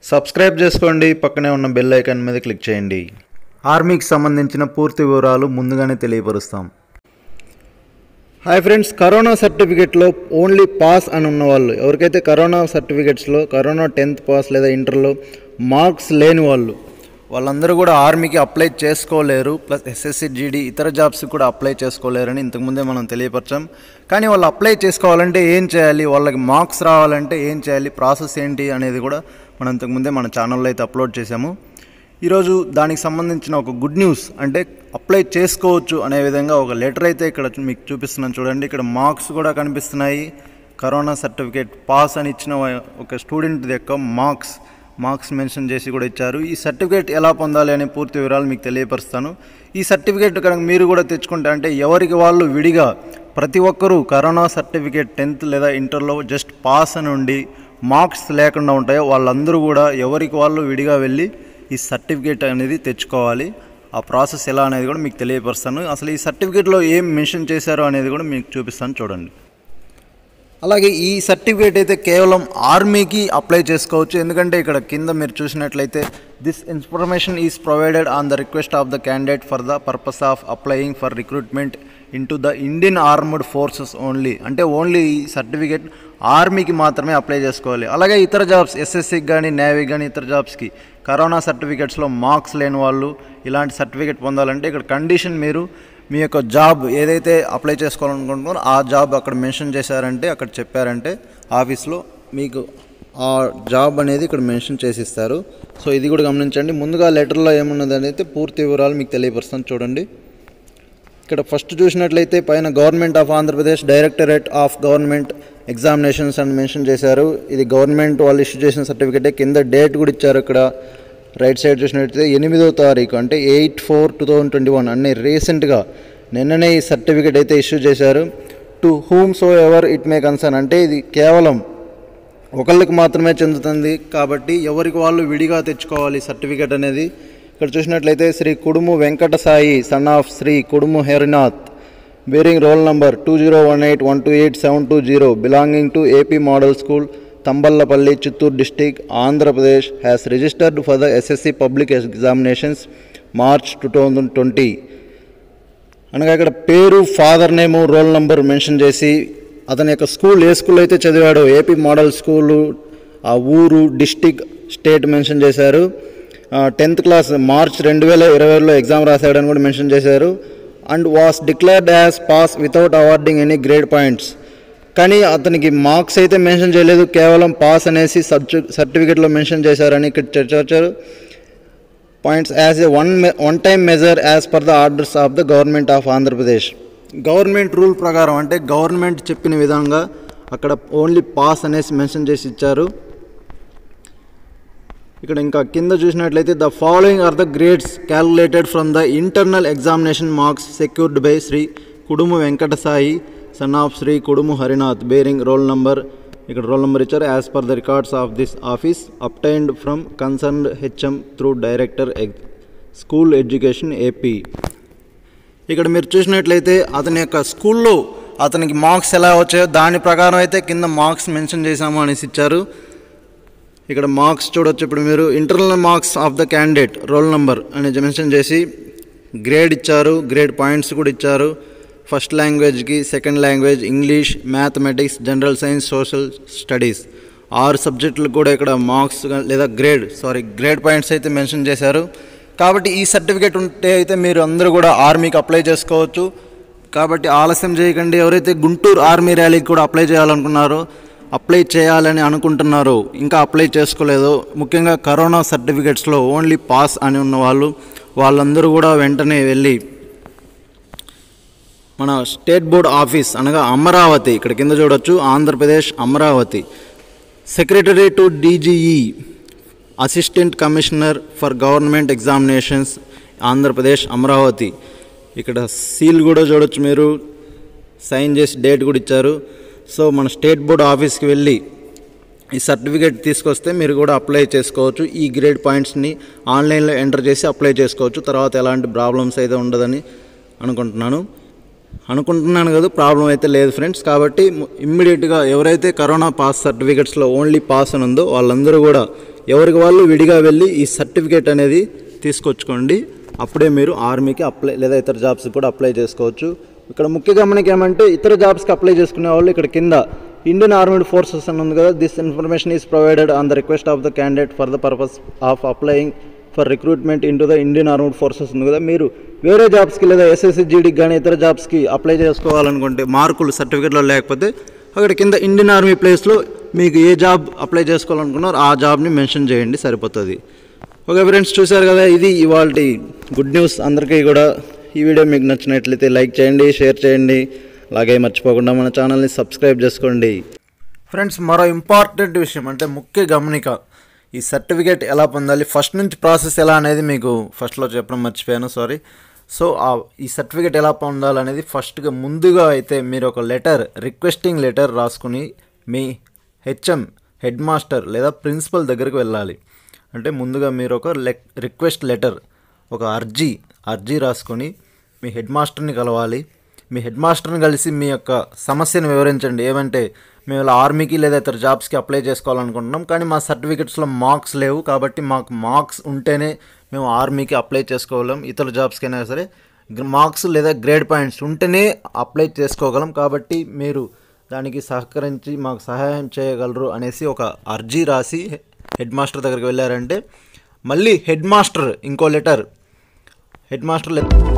subscribe చేసుకోండి పక్కనే ఉన్న బెల్ ఐకాన్ మీద క్లిక్ చేయండి ఆర్మీకి సంబంధించిన పూర్తి వివరాలు ముందుగానే తెలియపరుస్తాం హాయ్ ఫ్రెండ్స్ కరోనా సర్టిఫికేట్లో ఓన్లీ పాస్ అని ఉన్న వాళ్ళు ఎవరికైతే కరోనా సర్టిఫికేట్స్లో కరోనా టెన్త్ పాస్ లేదా ఇంటర్లో మార్క్స్ లేని వాళ్ళు వాళ్ళందరూ కూడా ఆర్మీకి అప్లై చేసుకోలేరు ప్లస్ ఎస్ఎస్సి జీడీ ఇతర జాబ్స్కి కూడా అప్లై చేసుకోలేరని ఇంతకుముందే మనం తెలియపరచాం కానీ వాళ్ళు అప్లై చేసుకోవాలంటే ఏం చేయాలి వాళ్ళకి మార్క్స్ రావాలంటే ఏం చేయాలి ప్రాసెస్ ఏంటి అనేది కూడా మనం ఇంతకుముందే మన ఛానల్లో అయితే అప్లోడ్ చేశాము ఈరోజు దానికి సంబంధించిన ఒక గుడ్ న్యూస్ అంటే అప్లై చేసుకోవచ్చు అనే విధంగా ఒక లెటర్ అయితే ఇక్కడ చూ- మీకు చూపిస్తున్నాను చూడండి ఇక్కడ మార్క్స్ కూడా కనిపిస్తున్నాయి కరోనా సర్టిఫికేట్ పాస్ అని ఇచ్చిన వా- ఒక స్టూడెంట్ యొక్క మార్క్స్ మార్క్స్ మెన్షన్ చేసి కూడా ఇచ్చారు ఈ సర్టిఫికేట్ ఎలా పొందాలి అనే పూర్తి వివరాలు మీకు తెలియపరుస్తాను ఈ సర్టిఫికేట్ కనుక మీరు కూడా తెచ్చుకుంటే అంటే ఎవరికి వాళ్ళు విడిగా ప్రతి ఒక్కరూ కరోనా సర్టిఫికేట్ టెన్త్ లేదా ఇంటర్లో జస్ట్ పాస్ అని ఉండి మార్క్స్ లేకుండా ఉంటాయో వాళ్ళందరూ కూడా ఎవరికి వాళ్ళు విడిగా వెళ్ళి ఈ సర్టిఫికేట్ అనేది తెచ్చుకోవాలి ఆ ప్రాసెస్ ఎలా అనేది కూడా మీకు తెలియపరుస్తాను అసలు ఈ సర్టిఫికేట్లో ఏం మెన్షన్ చేశారో అనేది కూడా మీకు చూపిస్తాను చూడండి అలాగే ఈ సర్టిఫికేట్ అయితే కేవలం ఆర్మీకి అప్లై చేసుకోవచ్చు ఎందుకంటే ఇక్కడ కింద మీరు చూసినట్లయితే this information is provided on the request of the candidate for the purpose of applying for recruitment into the Indian armed forces only అంటే ఓన్లీ ఈ సర్టిఫికేట్ ఆర్మీకి మాత్రమే అప్లై చేసుకోవాలి అలాగే ఇతర జాబ్స్ ఎస్ఎస్సికి కానీ నేవీ కానీ ఇతర జాబ్స్కి కరోనా సర్టిఫికేట్స్లో మార్క్స్ లేని వాళ్ళు ఇలాంటి సర్టిఫికేట్ పొందాలంటే ఇక్కడ కండిషన్ మీరు మీ యొక్క జాబ్ ఏదైతే అప్లై చేసుకోవాలనుకుంటున్నారో ఆ జాబ్ అక్కడ మెన్షన్ చేశారంటే అక్కడ చెప్పారంటే ఆఫీస్లో మీకు ఆ జాబ్ అనేది ఇక్కడ మెన్షన్ చేసి ఇస్తారు సో ఇది కూడా గమనించండి ముందుగా లెటర్లో ఏమున్నది అనేది పూర్తి వివరాలు మీకు తెలియపరుస్తాను చూడండి ఇక్కడ ఫస్ట్ చూసినట్లయితే పైన government of Andhra Pradesh directorate of government examinations అని మెన్షన్ చేశారు ఇది గవర్నమెంట్ వాళ్ళు ఇష్యూ చేసిన సర్టిఫికేటే కింద డేట్ కూడా ఇచ్చారు ఇక్కడ రైట్ సైడ్ చూసినట్లయితే ఎనిమిదో తారీఖు అంటే eight four two thousand twenty one అన్ని రీసెంట్గా నిన్ననే ఈ సర్టిఫికేట్ అయితే ఇష్యూ చేశారు to whom so ever it may concern అంటే ఇది కేవలం ఒకళ్ళకి మాత్రమే చెందుతుంది కాబట్టి ఎవరికి వాళ్ళు విడిగా తెచ్చుకోవాలి సర్టిఫికేట్ అనేది ఇక్కడ చూసినట్లయితే Shri Kudumu Venkata Sai son of Shri కుడుము హెరినాథ్ bearing roll number two zero one eight one two eight seven two zero belonging to AP model school Thamballapalle Chittoor district Andhra Pradesh has registered for the SSC public examinations March two thousand twenty అనగా ఇక్కడ పేరు father name roll number mention చేసి అతని యొక్క school ఏ school అయితే చదివాడో AP model school ఆ ఊరు district state mention చేశారు టెన్త్ క్లాస్ మార్చ్ రెండు వేల ఇరవైలో ఎగ్జామ్ రాశాడని కూడా మెన్షన్ చేశారు and was declared as pass without awarding any grade points కానీ అతనికి మార్క్స్ అయితే మెన్షన్ చేయలేదు కేవలం పాస్ అనేసి సబ్జె సర్టిఫికేట్లో మెన్షన్ చేశారని ఇక్కడ చర్చారు points as a one one time measure as per the orders of the government of Andhra Pradesh government rule ప్రకారం అంటే గవర్నమెంట్ చెప్పిన విధంగా అక్కడ ఓన్లీ పాస్ అనేసి మెన్షన్ చేసి ఇచ్చారు ఇక్కడ ఇంకా కింద చూసినట్లయితే the following are the grades calculated from the internal examination marks secured by Shri Kudumu Venkata Sai son of Shri Kudumu Harinath bearing roll number ఇక్కడ రోల్ నెంబర్ ఇచ్చారు as per the records of this office obtained from concerned HM through director school education AP ఇక్కడ మీరు చూసినట్లయితే అతని యొక్క స్కూల్లో అతనికి marks ఎలా వచ్చాయో దాని ప్రకారం అయితే కింద మార్క్స్ మెన్షన్ చేశాము అనేసి ఇచ్చారు ఇక్కడ మార్క్స్ చూడొచ్చు ఇప్పుడు మీరు internal marks of the candidate roll number అని మెన్షన్ చేసి గ్రేడ్ ఇచ్చారు గ్రేడ్ పాయింట్స్ కూడా ఇచ్చారు ఫస్ట్ లాంగ్వేజ్కి second language English mathematics general science social studies ఆరు సబ్జెక్టులకు కూడా ఇక్కడ మార్క్స్ లేదా గ్రేడ్ సారీ గ్రేడ్ పాయింట్స్ అయితే మెన్షన్ చేశారు కాబట్టి ఈ సర్టిఫికేట్ ఉంటే అయితే మీరు అందరూ కూడా ఆర్మీకి అప్లై చేసుకోవచ్చు కాబట్టి ఆలస్యం చేయకండి ఎవరైతే గుంటూరు ఆర్మీ ర్యాలీకి కూడా అప్లై చేయాలనుకున్నారో అప్లై చేయాలని అనుకుంటున్నారో ఇంకా అప్లై చేసుకోలేదో ముఖ్యంగా కరోనా సర్టిఫికేట్స్లో ఓన్లీ పాస్ అని ఉన్న వాళ్ళు వాళ్ళందరూ కూడా వెంటనే వెళ్ళి మన స్టేట్ బోర్డ్ ఆఫీస్ అనగా అమరావతి ఇక్కడ కింద చూడొచ్చు Andhra Pradesh Amaravati secretary to DGE assistant commissioner for government examinations Andhra Pradesh Amaravati ఇక్కడ సీల్ కూడా చూడొచ్చు మీరు సైన్ చేసి డేట్ కూడా ఇచ్చారు సో మన స్టేట్ బోర్డ్ ఆఫీస్కి వెళ్ళి ఈ సర్టిఫికేట్ తీసుకొస్తే మీరు కూడా అప్లై చేసుకోవచ్చు ఈ గ్రేడ్ పాయింట్స్ని ఆన్లైన్లో ఎంటర్ చేసి అప్లై చేసుకోవచ్చు తర్వాత ఎలాంటి ప్రాబ్లమ్స్ అయితే ఉండదని అనుకుంటున్నాను అనుకుంటున్నాను కదా ప్రాబ్లం అయితే లేదు ఫ్రెండ్స్ కాబట్టి ఇమ్మీడియట్గా ఎవరైతే కరోనా పాస్ సర్టిఫికెట్స్లో ఓన్లీ పాస్ అని ఉందో వాళ్ళందరూ కూడా ఎవరికి వాళ్ళు విడిగా వెళ్ళి ఈ సర్టిఫికేట్ అనేది తీసుకొచ్చుకోండి అప్పుడే మీరు ఆర్మీకి అప్లై లేదా ఇతర జాబ్స్కి కూడా అప్లై చేసుకోవచ్చు ఇక్కడ ముఖ్య గమనిక ఏమంటే ఇతర జాబ్స్కి అప్లై చేసుకునే వాళ్ళు ఇక్కడ కింద ఇండియన్ ఆర్మీడ్ ఫోర్సెస్ అని ఉంది కదా this information is provided on the request of the candidate for the purpose of applying for recruitment into the Indian armed forces ఉంది కదా మీరు వేరే జాబ్స్కి లేదా ఎస్ఎస్సి జీడీకి కానీ ఇతర జాబ్స్కి అప్లై చేసుకోవాలనుకుంటే మార్కులు సర్టిఫికేట్లో లేకపోతే అక్కడ కింద ఇండియన్ ఆర్మీ ప్లేస్లో మీకు ఏ జాబ్ అప్లై చేసుకోవాలనుకున్నారో ఆ జాబ్ని మెన్షన్ చేయండి సరిపోతుంది ఓకే ఫ్రెండ్స్ చూశారు కదా ఇది ఇవాళ గుడ్ న్యూస్ అందరికీ కూడా ఈ వీడియో మీకు నచ్చినట్లయితే లైక్ చేయండి షేర్ చేయండి అలాగే మర్చిపోకుండా మన ఛానల్ని సబ్స్క్రైబ్ చేసుకోండి ఫ్రెండ్స్ మరో ఇంపార్టెంట్ విషయం అంటే ముఖ్య గమనిక ఈ సర్టిఫికేట్ ఎలా పొందాలి ఫస్ట్ నుంచి ప్రాసెస్ ఎలా అనేది మీకు ఫస్ట్లో చెప్పడం మర్చిపోయాను సారీ సో ఆ ఈ సర్టిఫికేట్ ఎలా పొందాలనేది ఫస్ట్గా ముందుగా అయితే మీరు ఒక లెటర్ రిక్వెస్టింగ్ లెటర్ రాసుకుని మీ హెచ్ఎం హెడ్ మాస్టర్ లేదా ప్రిన్సిపల్ దగ్గరికి వెళ్ళాలి అంటే ముందుగా మీరు ఒక లెక్ రిక్వెస్ట్ లెటర్ ఒక అర్జీ అర్జీ రాసుకొని మీ హెడ్ మాస్టర్ని కలవాలి మీ హెడ్ మాస్టర్ని కలిసి మీ యొక్క సమస్యను వివరించండి ఏమంటే మేము ఇలా ఆర్మీకి లేదా ఇతర జాబ్స్కి అప్లై చేసుకోవాలనుకుంటున్నాం కానీ మా సర్టిఫికెట్స్లో మార్క్స్ లేవు కాబట్టి మాకు మార్క్స్ ఉంటేనే మేము ఆర్మీకి అప్లై చేసుకోగలం ఇతర జాబ్స్కి అయినా సరే మార్క్స్ లేదా గ్రేడ్ పాయింట్స్ ఉంటేనే అప్లై చేసుకోగలం కాబట్టి మీరు దానికి సహకరించి మాకు సహాయం చేయగలరు అనేసి ఒక అర్జీ రాసి హెడ్ మాస్టర్ దగ్గరికి వెళ్ళారంటే మళ్ళీ హెడ్ మాస్టర్ ఇంకో లెటర్ హెడ్ మాస్టర్ లె-